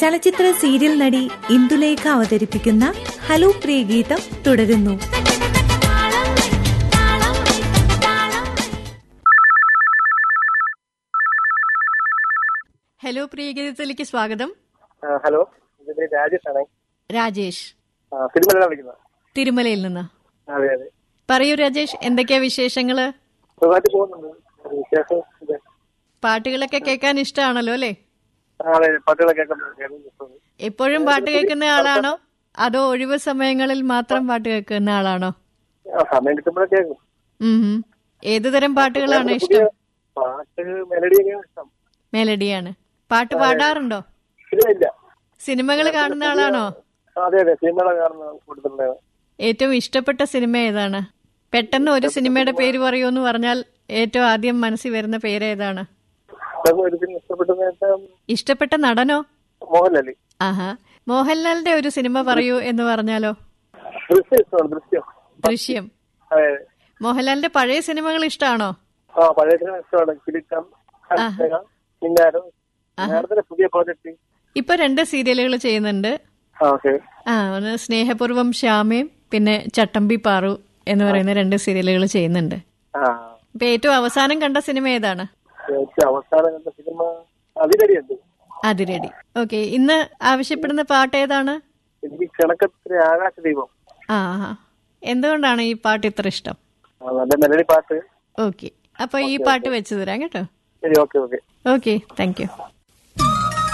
ചലച്ചിത്ര സീരിയൽ നടി ഇന്ദുലേഖ അവതരിപ്പിക്കുന്ന ഹലോ പ്രിയ ഗീതം തുടരുന്നു ഹലോ പ്രിയഗീതത്തിലേക്ക് സ്വാഗതം ആ, ഹലോ എന്റെ പേര് രാജേഷ് ആണ് രാജേഷ് സിനിമയിലാണ് വിളിക്കുന്നത് തിരുമലയിൽ നിന്ന് അതെ അതെ പറയൂ രാജേഷ് എന്തൊക്കെയാ വിശേഷങ്ങള് സുഖമായിട്ട് പോകുന്നുണ്ട് ഒരു വിശേഷം ഇത്. പാട്ടുകളൊക്കെ കേൾക്കാൻ ഇഷ്ടമാണല്ലോ അല്ലേ ആ, അതെ പാട്ടുകളൊക്കെ കേൾക്കാൻ കേൾക്കുന്നു. എപ്പോഴും പാട്ട് കേൾക്കുന്ന ആളാണോ അതോ ഒഴിവ് സമയങ്ങളിൽ മാത്രം പാട്ട് കേൾക്കുന്ന ആളാണോ ആ, സമയം കിട്ടുമ്പോഴൊക്കെ കേൾക്കും ഉം ഹും. ഏത് തരം പാട്ടുകളാണ് പുതിയ ഇഷ്ടം പാട്ട് മെലഡിയൊക്കെയാണ് ഇഷ്ടം മെലഡിയാണ് പാട്ട് പാടാറുണ്ടോ ഇല്ല ഇല്ല സിനിമകൾ കാണുന്ന ആളാണോ ആ, അതെ അതെ സിനിമകളെ കാണുന്ന കൂടുതലുണ്ടായത് ഏറ്റവും ഇഷ്ടപ്പെട്ട സിനിമ ഏതാണ് പെട്ടെന്ന് ഒരു സിനിമയുടെ പേര് പറയൂ എന്ന് പറഞ്ഞാൽ ഏറ്റവും ആദ്യം മനസ്സിൽ വരുന്ന പേര് ഏതാണ് അതൊക്കെ ഒരു സിനിമ ഇഷ്ടപ്പെട്ട നേട്ടം ഇഷ്ടപ്പെട്ട നടനോ മോഹൻലാലി ആഹാ മോഹൻലാലിന്റെ ഒരു സിനിമ പറയൂ എന്ന് പറഞ്ഞാലോ ദൃശ്യം ഇഷ്ടമാണ് ദൃശ്യം ദൃശ്യം അതെ മോഹൻലാലിന്റെ പഴയ സിനിമകൾ ഇഷ്ടമാണോ ആ പഴയ സിനിമ ഇഷ്ടമാണ് കിലുക്കം മിന്നാരം നേരത്തെ പുതിയ പ്രോജക്ട് ഇപ്പൊ രണ്ട് സീരിയലുകൾ ചെയ്യുന്നുണ്ട് ആ ഓക്കെ ആ ഒന്ന് സ്നേഹപൂർവം ശ്യാമയും പിന്നെ ചട്ടമ്പി പാറു എന്ന് പറയുന്ന രണ്ട് സീരിയലുകൾ ചെയ്യുന്നുണ്ട് ആ ഇപ്പൊ ഏറ്റവും അവസാനം കണ്ട സിനിമ ഏതാണ് ഏറ്റവും അവസാനം കണ്ട സിനിമ അതിരടിയുണ്ട് അതിരടി ഓക്കെ ഇന്ന് ആവശ്യപ്പെടുന്ന പാട്ട് ഏതാണ് എനിക്ക് കിണക്കത്തിലെ ആകാശ ദീപം ആ ആ. എന്തുകൊണ്ടാണ് ഈ പാട്ട് ഇത്ര ഇഷ്ടം ആ, നല്ല മെലഡി പാട്ട് ഓക്കെ അപ്പൊ ഈ പാട്ട് വെച്ചു തരാം കേട്ടോ ശരി okay okay okay thank U